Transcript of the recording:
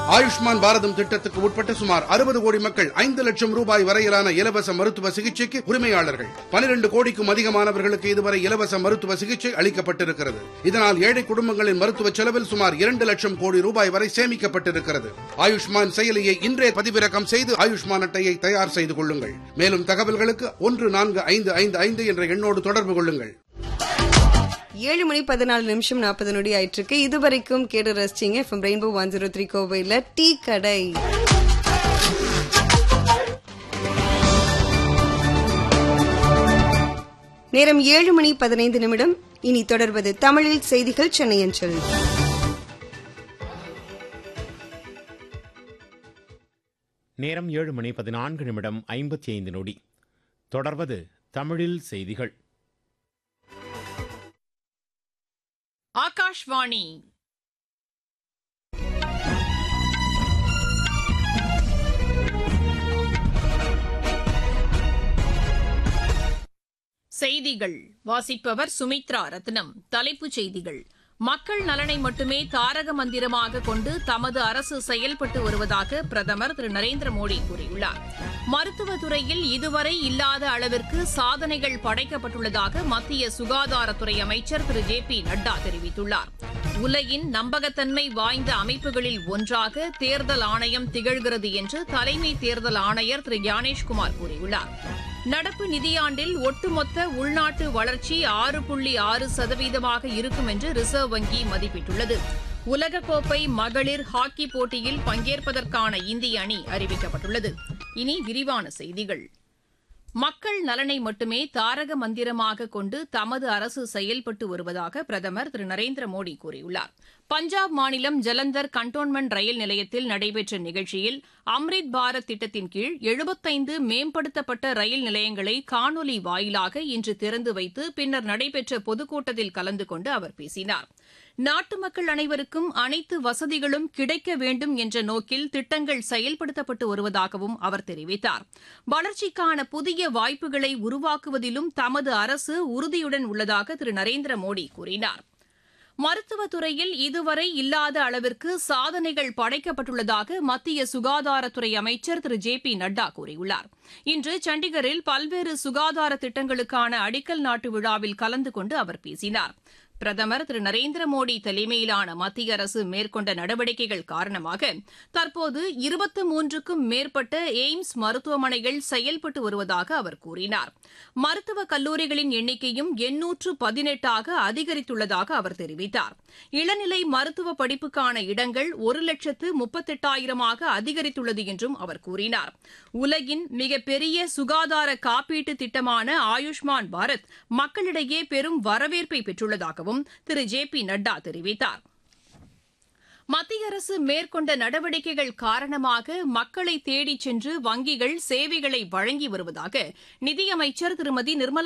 ஆயுஷ்மான் பாரதம் திட்டத்துக்கு உட்பட்ட சுமார் அறுபது கோடி மக்கள் ஐந்து லட்சம் ரூபாய் வரையிலான இலவச மருத்துவ சிகிச்சைக்கு உரிமையாளர்கள் பனிரெண்டு கோடிக்கும் அதிகமானவர்களுக்கு இதுவரை இலவச மருத்துவ சிகிச்சை அளிக்கப்பட்டிருக்கிறது இதனால் ஏழை குடும்பங்களின் மருத்துவ செலவில் சுமார் இரண்டு லட்சம் கோடி ரூபாய் வரை சேமிக்கப்பட்டிருக்கிறது ஆயுஷ்மான் செயலியை இன்றே பதிவிறக்கம் செய்து ஆயுஷ்மான் அட்டையை தயார் செய்து கொள்ளுங்கள் மேலும் தகவல்களுக்கு ஒன்று நான்கு ஐந்து ஐந்து ஐந்து என்ற எண்ணோடு தொடர்பு கொள்ளுங்கள் ஏழு மணி பதினாலு நிமிஷம் நாற்பது நொடி ஆயிட்டு இருக்கு இதுவரைக்கும் கேட்டு ரசிச்சிங்க FM Rainbow one zero three கோவையில் டீ கடை நேரம் ஏழு மணி பதினைந்து நிமிடம் இனி தொடர்வது தமிழில் செய்திகள் சென்னை அஞ்சல் நேரம் ஏழு மணி பதினான்கு நிமிடம் ஐம்பத்தி ஐந்து நொடி தொடர்வது தமிழில் செய்திகள் ஆகாஷ்வாணி செய்திகள் வாசிப்பவர் சுமித்ரா ரத்னம் தலைப்புச் செய்திகள் மக்கள் நலனை மட்டுமே தாரக மந்திரமாக கொண்டு தமது அரசு செயல்பட்டு வருவதாக பிரதமர் திரு நரேந்திர மோடி கூறியுள்ளார் மருத்துவத்துறையில் இதுவரை இல்லாத அளவிற்கு சாதனைகள் படைக்கப்பட்டுள்ளதாக மத்திய சுகாதாரத்துறை அமைச்சர் திரு ஜே பி நட்டா தெரிவித்துள்ளார் உலகின் நம்பகத்தன்மை வாய்ந்த அமைப்புகளில் ஒன்றாக தேர்தல் ஆணையம் திகழ்கிறது என்று தலைமை தேர்தல் ஆணையர் திரு ஞானேஷ்குமார் கூறியுள்ளார் நடப்பு நிதியாண்டில் ஒட்டுமொத்த உள்நாட்டு வளர்ச்சி ஆறு புள்ளி ஆறு சதவீதமாக இருக்கும் என்று ரிசர்வ் வங்கி மதிப்பிட்டுள்ளது உலகக்கோப்பை மகளிர் ஹாக்கி போட்டியில் பங்கேற்பதற்கான இந்திய அணி அறிவிக்கப்பட்டுள்ளது இனி விரிவான செய்திகள் மக்கள் நலனை மட்டுமே தாரக மந்திரமாக கொண்டு தமது அரசு செயல்பட்டு வருவதாக பிரதமர் திரு நரேந்திர மோடி கூறியுள்ளார் பஞ்சாப் மாநிலம் ஜலந்தர் கண்டோன்மெண்ட் ரயில் நிலையத்தில் நடைபெற்ற நிகழ்ச்சியில் அம்ரித் பாரத் திட்டத்தின் கீழ் எழுபத்தைந்து மேம்படுத்தப்பட்ட ரயில் நிலையங்களை காணொலி வாயிலாக இன்று திறந்து வைத்து பின்னர் நடைபெற்ற பொதுக்கூட்டத்தில் கலந்து கொண்டு அவர் பேசினார் நாட்டு மக்கள் அனைவருக்கும் அனைத்து வசதிகளும் கிடைக்க வேண்டும் என்ற நோக்கில் திட்டங்கள் செயல்படுத்தப்பட்டு வருவதாகவும் அவர் தெரிவித்தார் வளர்ச்சிக்கான புதிய வாய்ப்புகளை உருவாக்குவதிலும் தமது அரசு உறுதியுடன் உள்ளதாக திரு நரேந்திர மோடி கூறினார் மருத்துவத்துறையில் இதுவரை இல்லாத அளவிற்கு சாதனைகள் படைக்கப்பட்டுள்ளதாக மத்திய சுகாதாரத்துறை அமைச்சர் திரு ஜே பி நட்டா கூறியுள்ளார் இன்று சண்டிகரில் பல்வேறு சுகாதார திட்டங்களுக்கான அடிக்கல் நாட்டு விழாவில் கலந்து கொண்டு அவர் பேசினார் பிரதமர் திரு நரேந்திர மோடி தலைமையிலான மத்திய அரசு மேற்கொண்ட நடவடிக்கைகள் காரணமாக தற்போது இருபத்து மூன்றுக்கும் மேற்பட்ட எய்ம்ஸ் மருத்துவமனைகள் செயல்பட்டு வருவதாக அவர் கூறினார் மருத்துவக் கல்லூரிகளின் எண்ணிக்கையும் எண்ணூற்று பதினெட்டாக அதிகரித்துள்ளதாக அவர் தெரிவித்தார் இளநிலை மருத்துவ படிப்புக்கான இடங்கள் ஒரு லட்சத்து முப்பத்தெட்டாயிரமாக அதிகரித்துள்ளது என்றும் அவர் கூறினார் உலகின் மிகப்பெரிய சுகாதார காப்பீட்டு திட்டமான ஆயுஷ்மான் பாரத் மக்களிடையே பெரும் வரவேற்பை பெற்றுள்ளதாகவும் திரு ஜே பி நட்டா தெரிவித்தார் மத்திய அரசு மேற்கொண்ட நடவடிக்கைகள் காரணமாக மக்களை தேடிச் சென்று வங்கிகள் சேவைகளை வழங்கி வருவதாக நிதியமைச்சர் திருமதி நிர்மலா